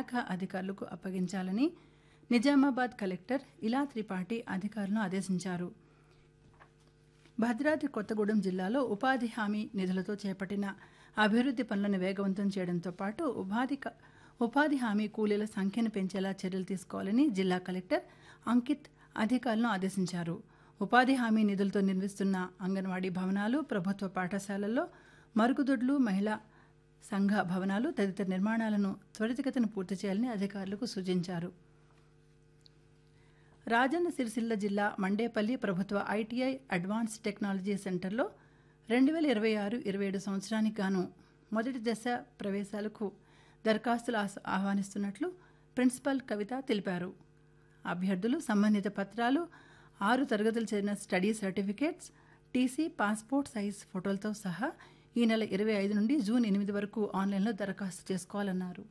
శాఖ అధికారులకు అప్పగించాలని నిజామాబాద్ కలెక్టర్ ఇలా త్రిపాఠి అధికారులను ఆదేశించారు భద్రాద్రి కొత్తగూడెం జిల్లాలో ఉపాధి హామీ నిధులతో చేపట్టిన అభివృద్ధి పనులను వేగవంతం చేయడంతో పాటు ఉపాధి క- ఉపాధి హామీ కూలీల సంఖ్యను పెంచేలా చర్యలు తీసుకోవాలని జిల్లా కలెక్టర్ అంకిత్ అధికారులను ఆదేశించారు ఉపాధి హామీ నిధులతో నిర్మిస్తున్న అంగన్వాడీ భవనాలు ప్రభుత్వ పాఠశాలల్లో మరుగుదొడ్లు మహిళా సంఘ భవనాలు తదితర నిర్మాణాలను త్వరితగతిన పూర్తి చేయాలని అధికారులకు సూచించారు రాజన్న సిరిసిల్ల జిల్లా మండేపల్లి ప్రభుత్వ ఐటీఐ అడ్వాన్స్ టెక్నాలజీ సెంటర్లో రెండు వేల ఇరవై ఆరు ఇరవై ఏడు సంవత్సరానికి గాను మొదటి దశ ప్రవేశాలకు దరఖాస్తులు ఆస్- ఆహ్వానిస్తున్నట్లు ప్రిన్సిపల్ కవిత తెలిపారు అభ్యర్థులు సంబంధిత పత్రాలు ఆరు తరగతులు చేరిన study certificates TC passport size ఫోటోలతో సహా ఈ నెల ఇరవై ఐదు నుండి జూన్ ఎనిమిది వరకు ఆన్లైన్లో దరఖాస్తు చేసుకోవాలన్నారు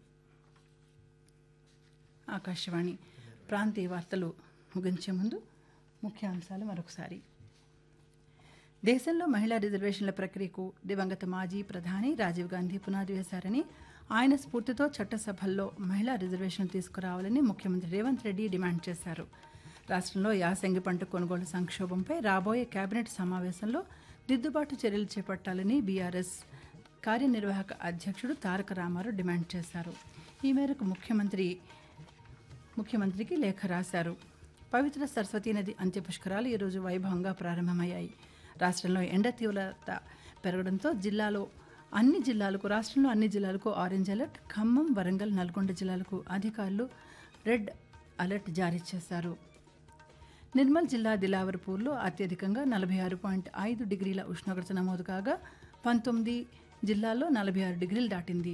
ఆకాశవాణి ప్రాంతీయ వార్తలు ముగించే ముందు ముఖ్యాంశాలు మరొకసారి దేశంలో మహిళా రిజర్వేషన్ల ప్రక్రియకు దివంగత మాజీ ప్రధాని రాజీవ్ గాంధీ పునాది వేశారని ఆయన స్ఫూర్తితో చట్టసభల్లో మహిళా రిజర్వేషన్లు తీసుకురావాలని ముఖ్యమంత్రి రేవంత్ రెడ్డి డిమాండ్ చేశారు రాష్ట్రంలో యాసంగి పంట కొనుగోలు సంక్షోభంపై రాబోయే కేబినెట్ సమావేశంలో దిద్దుబాటు చర్యలు చేపట్టాలని బీఆర్ఎస్ కార్యనిర్వాహక అధ్యక్షుడు తారక రామారావు డిమాండ్ చేశారు ఈ మేరకు ముఖ్యమంత్రి ముఖ్యమంత్రికి లేఖ రాశారు పవిత్ర సరస్వతీ నది అంత్యపుష్కరాలు ఈరోజు వైభవంగా ప్రారంభమయ్యాయి రాష్ట్రంలో ఎండ తీవ్రత పెరగడంతో జిల్లాలో అన్ని జిల్లాలకు రాష్ట్రంలో అన్ని జిల్లాలకు ఆరెంజ్ అలర్ట్ ఖమ్మం వరంగల్ నల్గొండ జిల్లాలకు అధికారులు రెడ్ అలర్ట్ జారీ చేశారు నిర్మల్ జిల్లా దిలావర్పూర్లో అత్యధికంగా నలభై ఆరు పాయింట్ ఐదు డిగ్రీల ఉష్ణోగ్రత నమోదు కాగా పంతొమ్మిది జిల్లాల్లో నలభై ఆరు డిగ్రీలు దాటింది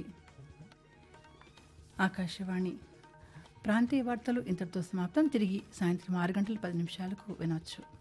ఆకాశవాణి ప్రాంతీయ వార్తలు ఇంతటితో సమాప్తం తిరిగి సాయంత్రం ఆరు గంటల పది నిమిషాలకు వినొచ్చు